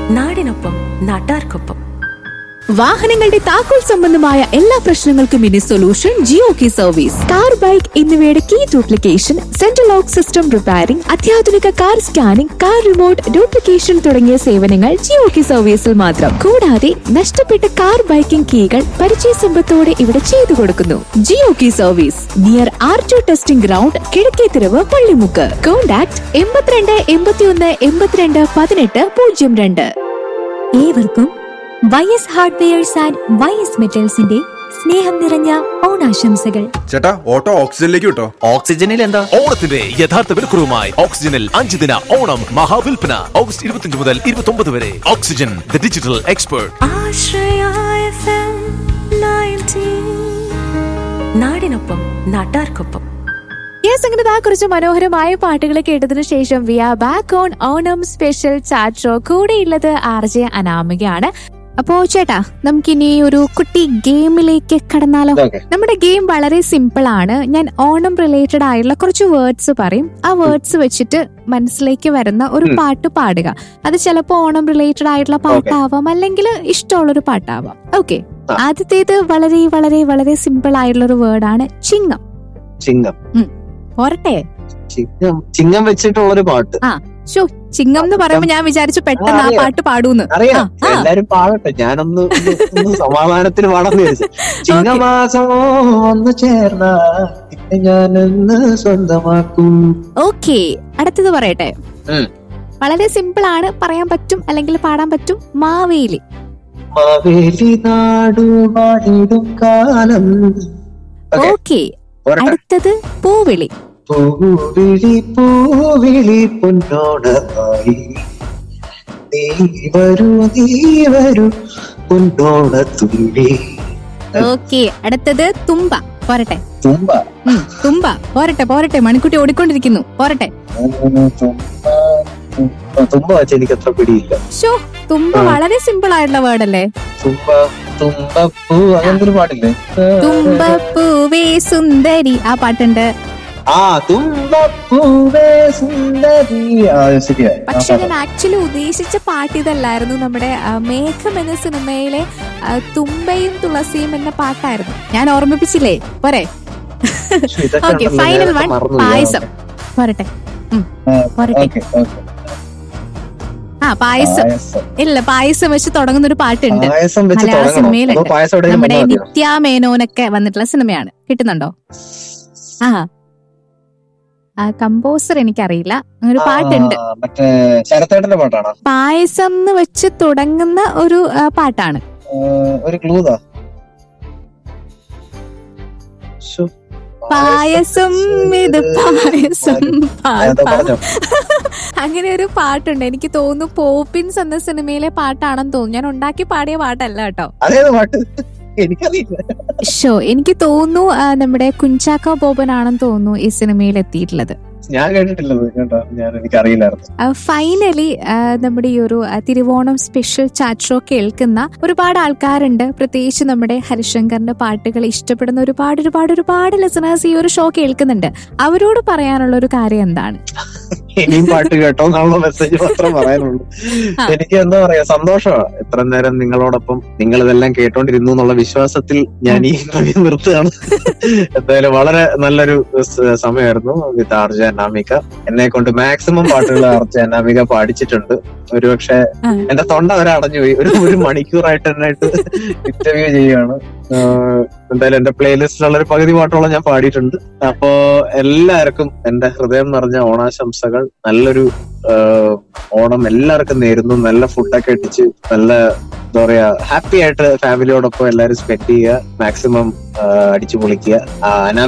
നാടിനൊപ്പം നാട്ടാർക്കൊപ്പം വാഹനങ്ങളുടെ താക്കോൽ സംബന്ധമായ എല്ലാ പ്രശ്നങ്ങൾക്കും ഇനി solution Jio key service car bike എന്നിവയുടെ key duplication central lock system repairing അത്യാധുനിക car scanning car remote duplication തുടങ്ങിയ സേവനങ്ങൾ ജിയോ കി സർവീസിൽ മാത്രം കൂടാതെ നഷ്ടപ്പെട്ട കാർ ബൈക്കിംഗ് കീകൾ പരിചയ സമ്പത്തോടെ ഇവിടെ ചെയ്തു കൊടുക്കുന്നു Jio key service near R T testing ground Kizhakkethirav Pallimukku contact എൺപത്തിരണ്ട് എൺപത്തിയൊന്ന് എൺപത്തിരണ്ട് പതിനെട്ട് പൂജ്യം രണ്ട് ഏവർക്കും Y S hardwares and Y S മെറ്റൽസിന്റെ സ്നേഹം നിറഞ്ഞ ഓണാശംസകൾ ചേട്ടാ ഓട്ടോ ഓക്സിജനിലേക്ക് വിട്ടോ ഓക്സിജനിൽ എന്താ ഓണത്തിന്റെ യഥാർത്ഥ വിലക്കുറവുമായി ഓക്സിജനിൽ അഞ്ച് ദിന ഓണം മഹാവിൽപ്പന ഓഗസ്റ്റ് ഇരുപത്തിയഞ്ച് മുതൽ ഇരുപത്തി ഒമ്പത് വരെ oxygen the digital expert Ashraya FM 90. നാടിനൊപ്പം നാട്ടാർക്കൊപ്പം യെസ് അങ്ങനെ ദാ കുറച്ച് മനോഹരമായ പാട്ടുകൾ കേട്ടതിനു ശേഷം we are back on Onam special chat show കൂടെയുള്ളത് ആർ ജെ അനാമികയാണ് അപ്പോ ചേട്ടാ നമുക്കിനി ഒരു കുട്ടി ഗെയിമിലേക്ക് കടന്നാലോ ഓക്കെ നമ്മുടെ ഗെയിം വളരെ സിമ്പിൾ ആണ് ഞാൻ ഓണം റിലേറ്റഡ് ആയിട്ടുള്ള കുറച്ച് വേർഡ്സ് പറയും ആ വേർഡ്സ് വെച്ചിട്ട് മനസ്സിലേക്ക് വരുന്ന ഒരു ഉം. പാട്ട് പാടുക അത് ചിലപ്പോ ഓണം റിലേറ്റഡ് ആയിട്ടുള്ള പാട്ടാവാം അല്ലെങ്കിൽ ഇഷ്ടമുള്ള ഒരു പാട്ടാവാം ഓക്കെ ആ. ആദ്യത്തേത് വളരെ വളരെ വളരെ സിമ്പിൾ ആയിട്ടുള്ള ഒരു വേർഡാണ് ചിങ്ങം ചിങ്ങം പോരട്ടെ ചിങ്ങം ചിങ്ങം വെച്ചിട്ടുള്ളൊരു പാട്ട് ഷോ ചിങ്ങം എന്ന് പറയുമ്പോ ഞാൻ വിചാരിച്ചു പെട്ടെന്ന് ആ അറിയാം. പാട്ട് പാടൂന്ന് അറിയാം ആ, ആ. എല്ലാരും പാടട്ടെ ഞാനൊന്ന് ഒന്ന് ഒന്ന് സമാധാനത്തിന് പാടാന്ന് വിചാരിച്ചു ചിങ്ങമാസമോ ഒന്ന് ചേർന്ന പിന്നെ ഞാനൊന്ന് സ്വന്തമാക്കും ഓക്കെ അടുത്തത് പറയട്ടെ ഉം. വളരെ സിമ്പിൾ ആണ് പറയാൻ പറ്റും അല്ലെങ്കിൽ പാടാൻ പറ്റും മാവേലി മാവേലി നാടു പാടിടും കാലം ഓക്കെ ഓക്കെ പോരട്ടെ അടുത്തത് പൂവിളി പൂവിളി പൂവിളി പൊന്നോണമായി നീ വരൂ നീ വരൂ പൊന്നോണത്തുള്ളി ഓക്കെ അടുത്തത് തുമ്പ പോരട്ടെ തുമ്പ ഉം, തുമ്പ പോരട്ടെ പോരട്ടെ മണിക്കുട്ടി ഓടിക്കൊണ്ടിരിക്കുന്നു പോരട്ടെ തുമ്പ തുമ്പ തുമ്പ വെച്ച് എനിക്ക് അത്ര പിടിയില്ല ഷോ തുമ്പ ആ. വളരെ സിമ്പിൾ ആയിട്ടുള്ള വേർഡ് അല്ലേ തുമ്പ തുമ്പപ്പൂ അങ്ങനത്തെ ഒരു പാട്ടില്ലേ തുമ്പ പൂവേ സുന്ദരി ആ പാട്ടുണ്ട് ആ തുമ്പപ്പൂവേ സുന്ദരി ആ ശരിയാ ആ പക്ഷെ പാട്ട്. ഞാൻ ആക്ച്വലി ഉദ്ദേശിച്ച പാട്ട് ഇതല്ലായിരുന്നു നമ്മുടെ ആ, മേഘം എന്ന സിനിമയിലെ ആ, തുമ്പയും തുളസിയും എന്ന പാട്ടായിരുന്നു ഞാൻ ഓർമ്മിപ്പിച്ചില്ലേ പോരെ പക്ഷെ ഇതൊക്കെ ഓക്കെ ഉണ്ടല്ലോ, ഫൈനൽ നേരത്തെ വൺ മറന്നുപോയി. പായസം പോരട്ടെ ഉം, ആ, പോരട്ടെ ഓക്കെ ഓക്കെ ആ പായസം പായസം ഇല്ല പായസം വെച്ച് തുടങ്ങുന്ന ഒരു പാട്ടുണ്ട് പായസം വെച്ച് മലയാള തുടങ്ങണോ സിനിമയിലുണ്ട്. അതോ പായസം എവിടെയെങ്കിലും നമ്മുടെ വന്നാ മതിയോ? നിത്യ മേനോനൊക്കെ വന്നിട്ടുള്ള സിനിമയാണ് കിട്ടുന്നുണ്ടോ ആ ആ കമ്പോസർ എനിക്കറിയില്ല അങ്ങനെ ഒരു പാട്ടുണ്ട് ആ, മറ്റേ ശരത്തേട്ടന്റെ പാട്ടാണോ പായസം എന്ന് വെച്ച് തുടങ്ങുന്ന ഒരു ആ, പാട്ടാണ് ആ, ഒരു ക്ലൂതാ ശ്ശോ, പായസം ഇത് പായസം പാൽ അതാ പാൽ. പറഞ്ഞോ. അങ്ങനെ ഒരു പാട്ടുണ്ട് എനിക്ക് തോന്നുന്നു പോപ്പിൻസ് എന്ന സിനിമയിലെ പാട്ടാണെന്ന് തോന്നുന്നു ഞാൻ ഉണ്ടാക്കി പാടിയ പാട്ടല്ല കേട്ടോ അതേത് പാട്ട് എനിക്കറിയില്ല ഷോ എനിക്ക് തോന്നുന്നു ആ, നമ്മുടെ കുഞ്ചാക്ക ബോബനാണെന്ന് തോന്നുന്നു ഈ സിനിമയിൽ എത്തിയിട്ടുള്ളത് ഞാൻ കേട്ടിട്ടില്ലത് കേട്ടോ ഞാൻ എനിക്കറിയില്ലായിരുന്നു ഫൈനലി നമ്മുടെ ഈ ഒരു ആ, തിരുവോണം സ്പെഷ്യൽ ചാറ്റ് ഷോ കേൾക്കുന്ന ഒരുപാട് ആൾക്കാരുണ്ട് പ്രത്യേകിച്ച് നമ്മുടെ ഹരിശങ്കറിന്റെ പാട്ടുകൾ ഇഷ്ടപ്പെടുന്ന ഒരുപാട് ഒരുപാട് ഒരുപാട് ലിസണേഴ്സ് ഈ ഒരു ഷോ കേൾക്കുന്നുണ്ട് അവരോട് പറയാനുള്ള ഒരു കാര്യം എന്താണ് ഇനിയും പാട്ട് കേട്ടോ എന്നുള്ള മെസ്സേജ് മാത്രം പറയാനുള്ളൂ ആ. എനിക്ക് എന്താ പറയാ സന്തോഷമാണ് ഇത്ര നേരം നിങ്ങളോടൊപ്പം നിങ്ങൾ ഇതെല്ലാം കേട്ടോണ്ടിരുന്നു എന്നുള്ള വിശ്വാസത്തിൽ ഞാൻ ഈ ഇന്റർവ്യൂ നിർത്തുകയാണ് എന്തായാലും വളരെ നല്ലൊരു സ- സമയമായിരുന്നു വിത്ത് ആർജ അനാമിക എന്നെ കൊണ്ട് മാക്സിമം പാട്ടുകൾ ആർജ അനാമിക പാടിച്ചിട്ടുണ്ട് ഒരുപക്ഷെ ആ. എന്റെ തൊണ്ട വരെ അടഞ്ഞുപോയി ഒരു ഒരു മണിക്കൂറായിട്ട് എന്നായിട്ട് ഇന്റർവ്യൂ ചെയ്യുകയാണ് ആഹ് എന്തായാലും എന്റെ പ്ലേലിസ്റ്റിലുള്ള ഒരു പകുതി പാട്ടോളം ഞാൻ പാടിയിട്ടുണ്ട് അപ്പോ എല്ലാവർക്കും എന്റെ ഹൃദയം നിറഞ്ഞ ഓണാശംസകൾ നല്ലൊരു ആഹ് ഓണം എല്ലാവർക്കും നേരുന്നു നല്ല ഫുഡൊക്കെ അടിച്ച് നല്ല എന്താ പറയാ ഹാപ്പി ആയിട്ട് ഫാമിലിയോടൊപ്പം എല്ലാവരും സ്പെൻഡ് ചെയ്യുക മാക്സിമം അടിച്ചു പൊളിക്കുക ആ, അനാമിക